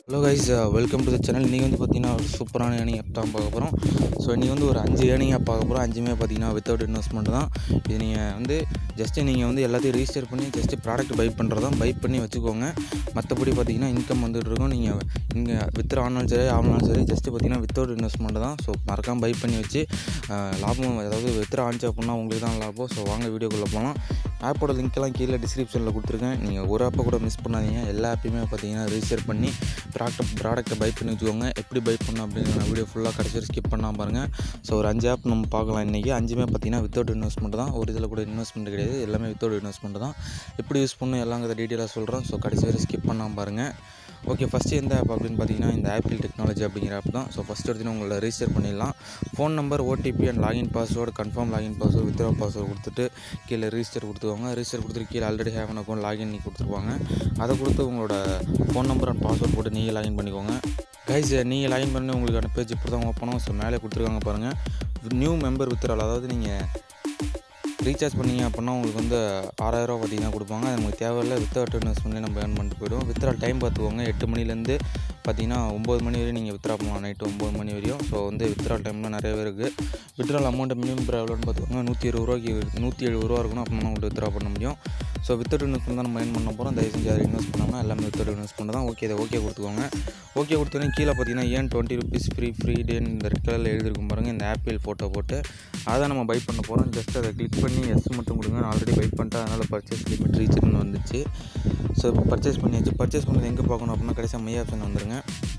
hello guys welcome to the channel இன்றைக்கி வந்து பார்த்தீங்கன்னா ஒரு சூப்பரான ஏர்னிங் ஆப் தான் பார்க்க போகிறோம் ஸோ இன்றைக்கி வந்து ஒரு அஞ்சு ஏர்னிங் ஆப் பார்க்க போகிறோம் அஞ்சுமே பார்த்தீங்கன்னா வித்தவுட் இன்வெஸ்ட்மெண்ட் தான் இது நீங்கள் வந்து ஜஸ்ட்டு நீங்கள் வந்து எல்லாத்தையும் ரெஜிஸ்டர் பண்ணி ஜஸ்ட்டு ப்ராடக்ட் பை பண்ணுறது தான் பை பண்ணி வச்சுக்கோங்க மற்றபடி பார்த்தீங்கன்னா இன்கம் வந்துட்டு இருக்கும் நீங்கள் இங்கே வித்ரா ஆனாலும் சரி ஆனாலும் சரி ஜஸ்ட்டு பார்த்தீங்கன்னா வித்தவுட் இன்வெஸ்ட்மெண்ட் தான் ஸோ மறக்காமல் பை பண்ணி வச்சு அஹ், லாபம் அதாவது வித்ரா ஆனிச்சு அப்படின்னா உங்களுக்கு தான் லாபம் ஸோ வாங்க வீடியோக்குள்ளே போகலாம் ஆப்போட லிங்க்கெல்லாம் கீழே டிஸ்கிரிப்ஷனில் கொடுத்துருக்கேன் நீங்கள் ஒரு ஆப்பை கூட மிஸ் பண்ணாதீங்க எல்லா ஆப்பையுமே பார்த்தீங்கன்னா ரெஜிஸ்டர் பண்ணி ப்ராடக்ட் ப்ராடக்ட்டை பை பண்ணி வச்சுக்கோங்க எப்படி பை பண்ணணும் அப்படின்னு வீடியோ ஃபுல்லாக கடைசி ஸ்கிப் பண்ணாமல் பாருங்கள் ஸோ ஒரு அஞ்சு ஆப் நம்ம பார்க்கலாம் இன்றைக்கி அஞ்சுமே பார்த்தீங்கன்னா வித்தவுட் இன்வெஸ்ட்மெண்ட் தான் ஒரு இதில் கூட இன்வெஸ்ட்மெண்ட் கிடையாது எல்லாமே வித்தவுட் இன்வெஸ்ட்மெண்ட் தான் எப்படி யூஸ் பண்ணணும் எல்லாங்கிறத டீட்டெயிலாக சொல்கிறோம் ஸோ கடைசி வரை ஸ்கிப் பண்ணாமல் பாருங்கள் ஓகே ஃபஸ்ட்டு எந்த ஆப் அப்படின்னு பார்த்தீங்கன்னா இந்த ஆப்பிள் டெக்னாலஜி அப்படிங்கிற ஆப் தான் ஸோ ஃபஸ்ட் எடுத்து உங்களை ரெஜிஸ்டர் பண்ணிடலாம் phone number OTP and login password confirm login password withdraw password கொடுத்துட்டு கீழே ரெஜிஸ்டர் கொடுத்துக்கோங்க ரெஜிஸ்டர் கொடுத்துட்டு கீழே already have an account login பண்ணி கொடுத்துருவாங்க அதை கொடுத்து உங்களோட ஃபோன் நம்பர் அண்ட் பாஸ்வேர்ட் போட்டு நீங்கள் லாகின் பண்ணிக்கோங்க கைஸ் நீங்கள் லாகின் பண்ணி உங்களுக்கான பேஜ் இப்படி தான் ஓப்பன் ஆகும் ஸோ மேலே கொடுத்துருக்காங்க பாருங்கள் நியூ மெம்பர் வித்ரால் அதாவது நீங்கள் ரீசார்ஜ் பண்ணீங்க அப்படின்னா உங்களுக்கு வந்து ஆறாயிரரூவா பார்த்தீங்கன்னா கொடுப்பாங்க அது நமக்கு தேவையில்ல வித்தவுட் இன்வெஸ்ட்மெண்ட்லேயே நம்ம ஏர்ன் பண்ணிட்டு போயிடுவோம் வித்ரா டைம் பார்த்துக்கோங்க எட்டு மணிலேருந்து பார்த்தீங்கன்னா ஒம்பது மணி வரையும் நீங்கள் வித்ரா பண்ணலாம் நைட்டு ஒம்பது மணி வரையும் ஸோ வந்து வித்ரா டைம்லாம் நிறையவே இருக்குது வித்ரால் அமௌண்ட் மினிமம் எவ்வளோன்னு பார்த்துக்கோங்க நூற்றி இருபது ரூபாய்க்கு நூற்றி எழுபது ரூபா இருக்கணும் அப்படின்னா உங்களுக்கு வித்ரா பண்ண முடியும் ஸோ வித்தவுட் இன்வெஸ்ட்மெண்ட் தான் நம்ம ஏர்ன் பண்ண போகிறோம் தயவு செஞ்சு அதை இன்வெஸ்ட் பண்ணாமல் எல்லாமே வித்தவுட் இன்வெஸ்ட்மெண்ட் தான் ஓகே இதை ஓகே கொடுத்துக்கோங்க ஓகே கொடுத்தோன்னே கீழே பார்த்தீங்கன்னா ஏன் டுவெண்ட்டி ருபீஸ் ஃப்ரீ ஃப்ரீ டேன்னு இந்த ரெட் கலரில் எழுதிருக்கும் பாருங்கள் இந்த ஆப்பிள் ஃபோட்டோ போட்டு அதை நம்ம பை பண்ண போகிறோம் ஜஸ்ட் அதை கிளிக் பண்ணி எஸ் மட்டும் கொடுங்க நான் ஆல்ரெடி பை பண்ணிட்டேன் அதனால் பர்ச்சேஸ் லிமிட் ரீச்னு வந்துச்சு ஸோ இப்போ பர்ச்சேஸ் பண்ணியாச்சு பர்ச்சேஸ் பண்ணது எங்கே பார்க்கணும் அப்படின்னா கடைசியாக மை ஆப்ஷன் வந்துருங்க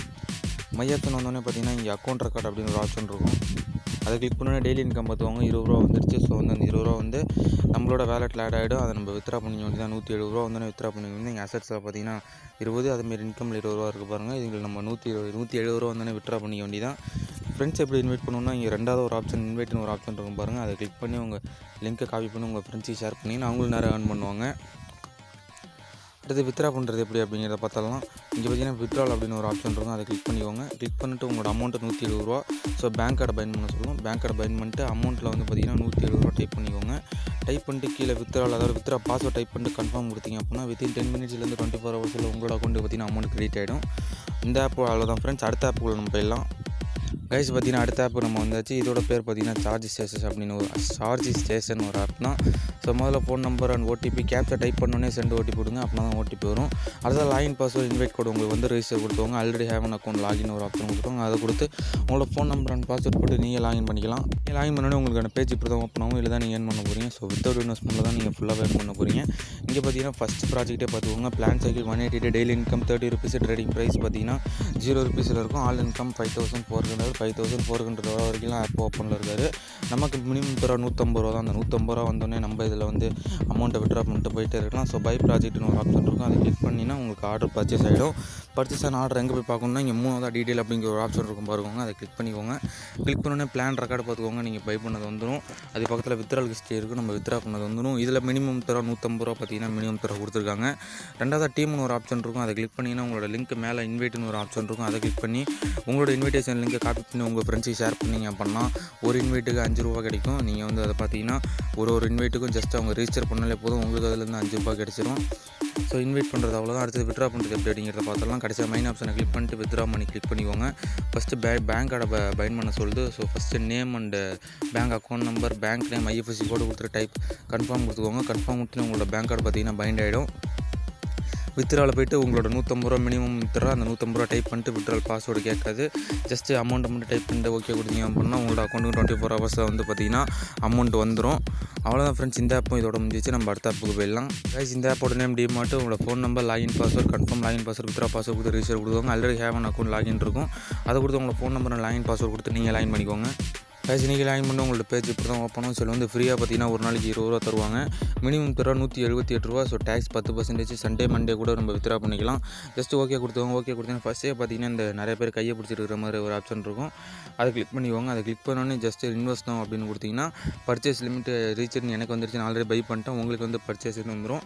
மை ஆப்ஷன் வந்தோடனே பார்த்தீங்கன்னா இங்கே அக்கௌண்ட் ரெக்கார்ட் அப்படின்னு ஒரு ஆப்ஷன் இருக்கும் அதை கிளிக் பண்ணோன்னே டெய்லி இன்கம் பார்த்துவாங்க இருபது ரூபா வந்துருச்சு ஸோ வந்து அந்த இருபது ரூபா வந்து நம்மளோட வேலெட்டில் ஆட் ஆகிடும் அதை நம்ம வித்ரா பண்ணிக்க வேண்டியதான் நூற்றி எழுபது ரூபா வந்து வித்ரா பண்ணிக்க வேண்டியது எங்கள் அசட்ஸில் பார்த்தீங்கன்னா இருபது அதேமாரி இன்கமில் இருபது ரூபா இருக்குது பாருங்கள் இதில் நம்ம நூற்றி இருபது நூற்றி எழுபது ரூபா வந்து வித்ரா பண்ணிக்க வேண்டியதான் ஃப்ரெண்ட்ஸ் எப்படி இன்வைட் பண்ணணும்னா இங்கே ரெண்டாவது ஒரு ஆப்ஷன் இன்வைட்னு ஒரு ஆப்ஷன் இருக்கும் பாருங்கள் அதை கிளிக் பண்ணி உங்கள் லிங்க்கை காப்பி பண்ணி உங்கள் ஃப்ரெண்ட்ஸுக்கு ஷேர் பண்ணி அவங்களும் நிறைய ஏர்ன் பண்ணுவாங்க அடுத்து வித்ரா பண்ணுறது எப்படி அப்படிங்கிறத பார்த்தாலும் இங்கே பார்த்தீங்கன்னா வித்ரால் அப்படின்னு ஒரு ஆப்ஷன் இருக்கும் அதை கிளிக் பண்ணிக்கோங்க கிளிக் பண்ணிட்டு உங்களோட அமௌண்ட்டு நூற்றி எழுபது ரூபா ஸோ பேங்க் கார்டை பைன் பண்ண சொல்லும் பேங்க் கார்டை பைன் பண்ணிட்டு அமௌண்ட்டில் வந்து பார்த்தீங்கன்னா நூற்றி எழுபது ரூபா டைப் பண்ணிக்கோங்க டைப் பண்ணிட்டு கீழே வித்ரால் அதாவது வித்ரா பாஸ்வேர்ட் டைப் பண்ணிட்டு கன்ஃபார்ம் கொடுத்தீங்க அப்படின்னா வித்தின் டென் மினிட்ஸ்லேருந்து டுவெண்ட்டி ஃபோர் ஹவர்ஸில் உங்களோட அக்கௌண்ட்டுக்கு பார்த்தீங்கன்னா அமௌண்ட் கிரெடிட் ஆகிடும் இந்த ஆப் அவ்வளோதான் ஃப்ரெண்ட்ஸ் அடுத்த ஆப்புக்குள்ள நம்ம போயிடலாம் கைஸ் பார்த்தீங்கன்னா அடுத்த ஆப் நம்ம வந்தாச்சு இதோட பேர் பார்த்தீங்கன்னா சார்ஜ் ஸ்டேஷஸ் அப்படின்னு ஒரு சார்ஜ் ஸ்டேஷன் ஒரு ஆப் தான் ஸோ முதல்ல phone number and OTP captcha type பண்ணோன்னே சென்ட் ஓடிபி கொடுங்க அப்படின்னா தான் ஓடிபி வரும் அடுத்த லாகின் பாஸ்வேர்ட் இன்வைட் கோட் உங்களுக்கு வந்து ரெஜிஸ்டர் கொடுத்துவாங்க already have an account login ஒரு ஆப்ஷன் கொடுத்துருவாங்க அதை கொடுத்து உங்களோட ஃபோன் நம்பர் அண்ட் பாஸ்வேர்ட் போட்டு நீங்கள் லாகின் பண்ணிக்கலாம் நீங்கள் லாகின் பண்ணோடனே உங்களுக்கான பேஜ் இப்படி தான் ஓப்பன் ஆகும் இல்லை தான் நீங்கள் ஏர்ன் பண்ண போகிறீங்க ஸோ வித்தவுட் இன்வெஸ்ட்மெண்ட்டில் தான் நீங்கள் ஃபுல்லாக ஏர்ன் பண்ண போகிறீங்க இங்கே பார்த்தீங்கன்னா ஃபஸ்ட் ப்ராஜெக்ட்டே பார்த்துக்கோங்க plan cycle one eighty daily income thirty rupees trading price பார்த்தீங்கன்னா ஜீரோ ருபீஸில் இருக்கும் all income five thousand four hundred five thousand four hundred ரூபா வரைக்கும் ஆப் ஓப்பனில் இருக்காரு நமக்கு மினிமம் தர நூற்றம்பது ரூபா தான் அந்த நூற்றம்பது ரூபா வந்தோடனே நம்ம இதில் வந்து அமௌண்ட்டை விட்ரா பண்ணிட்டு போயிட்டே இருக்கலாம் ஸோ பை ப்ராஜெக்ட்னு ஒரு ஆப்ஷன் இருக்கும் அதை கிளிக் பண்ணினா உங்களுக்கு ஆர்டர் பர்ச்சேஸ் ஆகிடும் பர்ச்சேஸ் ஆன ஆர்டர் எங்கே போய் பார்க்கணும்னா இங்கே மூணாவது டீட்டெயில் அப்படிங்கிற ஒரு ஆப்ஷன் இருக்கும் பாருங்க அதை கிளிக் பண்ணிக்கோங்க கிளிக் பண்ணோடனே பிளான் ரெக்கார்டு பார்த்துக்கோங்க நீங்கள் பை பண்ணது வந்துடும் அது பக்கத்தில் வித்ரால் ஹிஸ்ட்ரி இருக்குது நம்ம வித்ரா பண்ணது வந்துடும் இதில் மினிமம் தர நூற்றம்பது ரூபா பார்த்தீங்கன்னா மினிமம் தர கொடுத்துருக்காங்க ரெண்டாவது டீம்னு ஒரு ஆப்ஷன் இருக்கும் அதை கிளிக் பண்ணிங்கன்னா உங்களோட லிங்க் மேலே இன்வைட்னு ஒரு ஆப்ஷன் இருக்கும் அதை கிளிக் பண்ணி உங்களோட இன்விடேஷன் லிங்கை காப்பி பண்ணி உங்கள் ஃப்ரெண்ட்ஸுக்கு ஷேர் பண்ணீங்க அப்படின்னா ஒரு இன்வைட்டுக்கு அஞ்சு ரூபா கிடைக்கும் நீங்கள் வந்து அதை பார்த்தீங்கன்னா ஒரு ஒரு இன்வைட்டுக்கும் ஜஸ்ட் அவங்க ரெஜிஸ்டர் பண்ணாலே போதும் உங்களுக்கு அதுலேருந்து அஞ்சு ரூபா கிடைச்சிரும் ஸோ இன்வைட் பண்ணுறது அவ்வளோதான் அடுத்து வித்ரா பண்ணுறது எப்படி அப்படிங்கிறத பார்த்தலாம் கடைசியாக மைன் ஆப்ஷனை கிளிக் பண்ணிட்டு வித்ரா மணி கிளிக் பண்ணிக்கோங்க ஃபஸ்ட்டு பே பேங்க் கார்டை பைன் பண்ண சொல்லுது so first name and bank account number bank name IFSC code கொடுத்துட்டு டைப் கன்ஃபார்ம் கொடுத்துக்கோங்க கன்ஃபார்ம் கொடுத்து உங்களோட பேங்க் கார்டு பார்த்தீங்கன்னா பைண்ட் ஆகிடும் வித்ராவில் போயிட்டு உங்களோட நூற்றம்பது ரூபா மினிமம் வித்ரா அந்த நூற்றம்பது ரூபா டைப் பண்ணிட்டு வித்ரால் பாஸ்வேர்டு கேட்காது ஜஸ்ட் அமௌண்ட்டை மட்டும் டைப் பண்ணிட்டு ஓகே கொடுத்தீங்க அப்படின்னா உங்களோட அக்கௌண்ட்டுக்கு டுவெண்ட்டி ஃபோர் ஹவர்ஸில் வந்து பார்த்தீங்கன்னா அமௌண்ட் வந்துடும் அவ்வளோதான் ஃப்ரெண்ட்ஸ் இந்த ஆப்பும் இதோட முடிஞ்சிச்சு நம்ம அடுத்த ஆப்புக்கு போயிடலாம் கைஸ் இந்த ஆப்போட நேம் டி மாட்டு உங்களோட phone number login password confirm login password withdraw password கொடுத்து ரிஜிஸ்டர் கொடுத்துவாங்க already have an account login இருக்கும் அதை கொடுத்து உங்களோட ஃபோன் நம்பர் லாகின் பாஸ்வேர்ட் கொடுத்து நீங்கள் லாகின் பண்ணிக்கோங்க கைஸ் நீங்கள் லாகின் பண்ணி உங்களோட பேஜ் இப்படி தான் ஓப்பனும் சில வந்து ஃப்ரீயாக பார்த்தீங்கன்னா ஒரு நாளைக்கு இருபது ரூபா தருவாங்க மினிமம் தர நூற்றி எழுபத்தி எட்டு ரூபா ஸோ டேக்ஸ் பத்து பர்சன்டேஜ் சண்டே மண்டே கூட நம்ம வித்ரா பண்ணிக்கலாம் ஜஸ்ட் ஓகே கொடுத்துவாங்க ஓகே கொடுத்தீங்கன்னா ஃபஸ்ட்டே பார்த்தீங்கன்னா இந்த நிறைய பேர் கையை பிடிச்சிருக்கிற மாதிரி ஒரு ஆப்ஷன் இருக்கும் அதை கிளிக் பண்ணிக்கோங்க அதை கிளிக் பண்ணோன்னே ஜஸ்ட் இன்வெஸ்ட் தான் அப்படின்னு கொடுத்தீங்கன்னா பர்ச்சேஸ் லிமிட் ரீச்சர்னு எனக்கு வந்துருச்சு நான் ஆல்ரெடி பை பண்ணிட்டேன் உங்களுக்கு வந்து பர்ச்சேஸ் வந்துடும்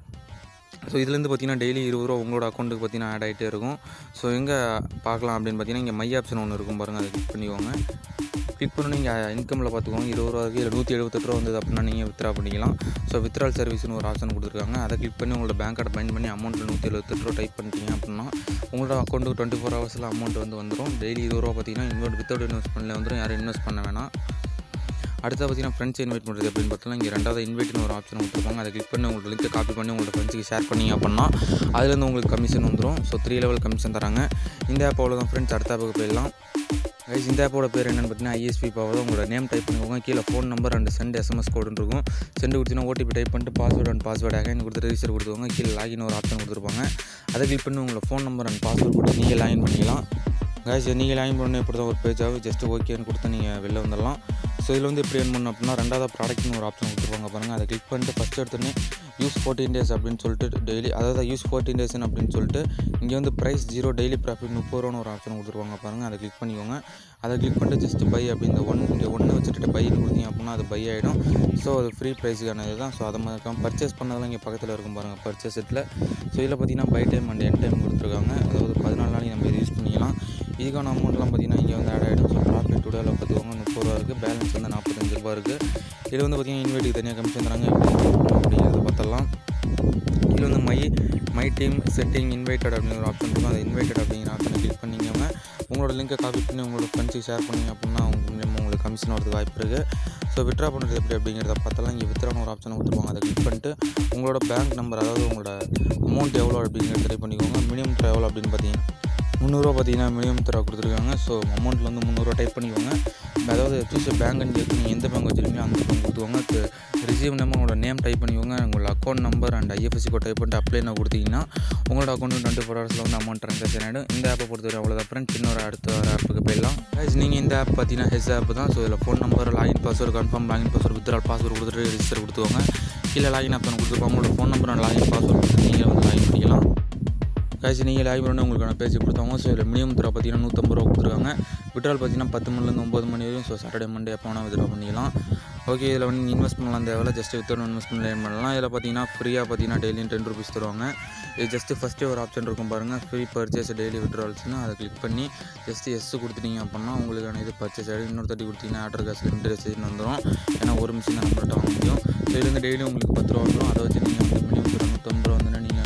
ஸோ இதுலேருந்து பார்த்தீங்கன்னா டெய்லி இருபது ரூபா உங்களோட அக்கௌண்ட்டுக்கு பார்த்தீங்கன்னா ஆட் ஆகிட்டே இருக்கும் ஸோ எங்கே பார்க்கலாம் அப்படின்னு பார்த்தீங்கன்னா இங்கே மை ஆப்ஷன் ஒன்று இருக்கும் பாருங்கள் அதை கிளிக் பண்ணிக்கோங்க கிளிக் பண்ணி நீங்கள் இன்கமில் பார்த்துக்கோங்க இருபது ரூபா இருக்குது இல்லை நூற்றி எழுபத்தெட்டு ரூபா வந்தது அப்படின்னா நீங்கள் வித்ரா பண்ணிக்கலாம் ஸோ வித்ரால் சர்வீஸ்னு ஒரு ஆப்ஷன் கொடுத்துருக்காங்க அதை கிளிக் பண்ணி உங்களோட பேங்க் கார்டை பைண்ட் பண்ணி அமௌண்ட்டில் நூற்றி எழுபத்தெட்டு ரூபா டைப் பண்ணிட்டீங்க அப்படின்னா உங்களோட அக்கௌண்ட்டுக்கு டுவெண்ட்டி ஃபோர் ஹவர்ஸில் அமௌண்ட் வந்து வந்துடும் டெய்லி இருபது ரூபா பார்த்தீங்கன்னா இன்வெஸ்ட் வித்தவுட் இன்வெஸ்ட்மெண்ட்டில் வந்துடும் யாரும் இன்வெஸ்ட் பண்ண வேணாம் அடுத்து பார்த்தீங்கன்னா ஃப்ரெண்ட்ஸ் இன்வைட் பண்ணுறது எப்படின்னு பார்த்தோம்னா இங்கே ரெண்டாவது இன்வைட்னு ஒரு ஆப்ஷன் கொடுத்துருப்பாங்க அதை கிளிக் பண்ணி உங்களுக்கு லிங்க் காப்பி பண்ணி உங்களோட ஃப்ரெண்ட்ஸுக்கு ஷேர் பண்ணீங்க அப்படின்னா அதுலேருந்து உங்களுக்கு கமிஷன் வந்துடும் ஸோ த்ரீ லெவல் கமிஷன் தராங்க இந்த ஆப் அவ்வளோதான் ஃப்ரெண்ட்ஸ் அடுத்த ஆப்புக்கு போயிடலாம் கைஸ் இந்த ஆப்போட பேர் என்னென்னு பார்த்தீங்கன்னா ஐஎஸ்பி பவர் உங்களோட நேம் டைப் பண்ணிக்கோங்க கீழே phone number and send SMS கோடுன்னு இருக்கும் சென்ட் கொடுத்தீங்கன்னா ஓடிபி டைப் பண்ணிட்டு பாஸ்வேர்ட் அண்ட் பாஸ்வேர்ட் அகைன் கொடுத்து ரெஜிஸ்டர் கொடுத்துக்கோங்க கீழே லாகின் ஒரு ஆப்ஷன் கொடுத்துருப்பாங்க அதை கிளிக் பண்ணி உங்களோட ஃபோன் நம்பர் அண்ட் பாஸ்வேர்ட் கொடுத்து நீங்கள் லாகின் பண்ணிக்கலாம் கைஸ் நீங்கள் லாகின் பண்ணணும் எப்படி தான் ஒரு பேஜாக ஜஸ்ட் ஓகேன்னு கொடுத்து நீங்கள் வெளில வந்துடலாம் ஸோ இதில் வந்து எப்படி என்ன பண்ணணும் அப்படின்னா ரெண்டாவது ப்ராடக்ட்னு ஒரு ஆப்ஷன் கொடுத்துருப்பாங்க பாருங்கள் அதை கிளிக் பண்ணிட்டு ஃபஸ்ட் எடுத்தோடனே யூஸ் ஃபோர்டீன் டேஸ் அப்படின்னு சொல்லிட்டு டெய்லி அதாவது யூஸ் ஃபோர்டீன் டேஸ்னு அப்படின்னு சொல்லிட்டு இங்கே வந்து ப்ரைஸ் ஜீரோ டெய்லி ப்ராஃபிட் முப்பது ரூபான்னு ஒரு ஆப்ஷன் கொடுத்துருவாங்க பாருங்கள் அதை கிளிக் பண்ணிக்கோங்க அதை கிளிக் பண்ணிட்டு ஜஸ்ட் பை அப்படி இந்த ஒன் இங்கே ஒன்று வச்சுட்டு பைன்னு கொடுத்தீங்க அப்படின்னா அது பை ஆகிடும் ஸோ அது ஃப்ரீ ப்ரைஸுக்கான இது தான் ஸோ அதை மாதிரி இருக்காம பர்ச்சேஸ் பண்ணதெல்லாம் இங்கே பக்கத்தில் இருக்கும் பாருங்கள் பர்ச்சேஸ் இதில் ஸோ இதில் பார்த்தீங்கன்னா buy time and end time கொடுத்துருக்காங்க அதாவது பதினாலு நாளைக்கு நம்ம இது யூஸ் பண்ணிக்கலாம் இதுக்கான அமௌண்ட்லாம் பார்த்தீங்கன்னா இங்கே வந்து ஆட் ஆகிடும் ஸோ ப்ராஃபிட் டுடேல பார்த்துக்கோங்க முப்பது ரூபா இருக்குது பேலன்ஸ் வந்து நாற்பத்தஞ்சு ரூபா இருக்குது இதில் வந்து பார்த்தீங்கன்னா இன்வைட்டுக்கு தனியாக கமிஷன் தராங்க எப்படி அப்படிங்கிறத பார்த்தலாம் இதில் வந்து my my team setting invited அப்படிங்கிற ஒரு ஆப்ஷன் இருக்கும் அதை இன்வைட்டட் அப்படிங்கிற ஆப்ஷனை கிளிக் பண்ணிங்கன்னா உங்களோட லிங்கை காப்பி பண்ணி உங்களோட ஃப்ரெண்ட்ஸுக்கு ஷேர் பண்ணிங்க அப்படின்னா அவங்க மூலியமாக உங்களுக்கு கமிஷன் வரதுக்கு வாய்ப்பு இருக்குது ஸோ வித்ரா பண்ணுறது எப்படி அப்படிங்கிறத பார்த்தலாம் இங்கே வித்ரான்னு ஒரு ஆப்ஷன் கொடுத்துருப்பாங்க அதை கிளிக் பண்ணிட்டு உங்களோட பேங்க் நம்பர் அதாவது உங்களோட அமௌண்ட் எவ்வளோ அப்படிங்கிறத ட்ரை பண்ணிக்கோங்க மினிமம் ட்ரை எவ்வளோ அப்படின்னு பார்த்தீங்கன்னா முந்நூறுரூவா பார்த்தீங்கன்னா மினிமம் தர கொடுத்துருக்காங்க ஸோ அமௌண்ட்டில் வந்து முந்நூறுரூவா டைப் பண்ணிக்கோங்க அதாவது சூஸ் பேங்க்னு கேட்டு நீங்கள் எந்த பேங்க் வச்சுருக்கீங்களோ அந்த பேங்க் கொடுத்துக்கோங்க ரிசீவ் நம்பர் உங்களோட நேம் டைப் பண்ணிக்கோங்க உங்களோட account number and IFSC code type பண்ணிட்டு அப்ளை நான் கொடுத்தீங்கன்னா உங்களோட அக்கௌண்ட் டுவெண்ட்டி ஃபோர் ஹவர்ஸில் வந்து அமௌண்ட் ட்ரான்சாக்ஷன் ஆகிடும் இந்த ஆப்பை பொறுத்தவரை அவ்வளோதான் ஃப்ரெண்ட்ஸ் இன்னொரு அடுத்த ஒரு ஆப்புக்கு போயிடலாம் கைஸ் நீங்கள் இந்த ஆப் பார்த்தீங்கன்னா ஹெஸ் ஆப் தான் ஸோ இதில் phone number login password confirm login password withdrawal password கொடுத்துட்டு ரிஜிஸ்டர் கொடுத்துக்கோங்க கீழே லாகின் ஆப்ஷன் கொடுத்துருப்பாங்க உங்களோட phone number and login password கொடுத்து நீங்கள் வந்து லாகின் பண்ணிக்கலாம் காய்ச்சி நீங்கள் லைவ் பண்ணி உங்களுக்கான பேஜ் கொடுத்தாங்க ஸோ இதில் மினிமம் தர பார்த்தீங்கன்னா நூற்றம்பது ரூபா கொடுத்துருக்காங்க விட்ரால் பார்த்தீங்கன்னா பத்து மணிலேருந்து ஒம்பது மணி வரையும் ஸோ சாட்டர்டே மண்டே எப்போ வேணால் வித்ரா பண்ணிக்கலாம் ஓகே இதில் வந்து இன்வெஸ்ட் பண்ணலாம் தேவையில்ல ஜஸ்ட் வித்தவுட் இன்வெஸ்ட்மெண்ட் லேர்ன் பண்ணலாம் இதில் பார்த்தீங்கன்னா ஃப்ரீயாக பார்த்தீங்கன்னா டெய்லியும் டென் ருபீஸ் தருவாங்க இது ஜஸ்ட்டு ஃபஸ்ட்டே ஒரு ஆப்ஷன் இருக்கும் பாருங்கள் ஃப்ரீ பர்ச்சேஸ் டெய்லி விட்ரால்ஸ்னு அதை கிளிக் பண்ணி ஜஸ்ட் எஸ் கொடுத்துட்டீங்க அப்படின்னா உங்களுக்கான இது பர்ச்சேஸ் ஆகிடும் இன்னொரு தட்டி கொடுத்தீங்கன்னா ஆர்டர் காசு லிமிட்டட் ஸ்டேஜ்னு வந்துடும் ஏன்னா ஒரு மிஷின் தான் நம்மள்ட்ட வாங்க முடியும் ஸோ இதுலேருந்து டெய்லி உங்களுக்கு பத்து ரூபா வந்துடும் அதை வச்சு நீங்கள் வந்து மினிமம் ஒரு நூற்றம்பது ரூபா வந்து நீங்கள்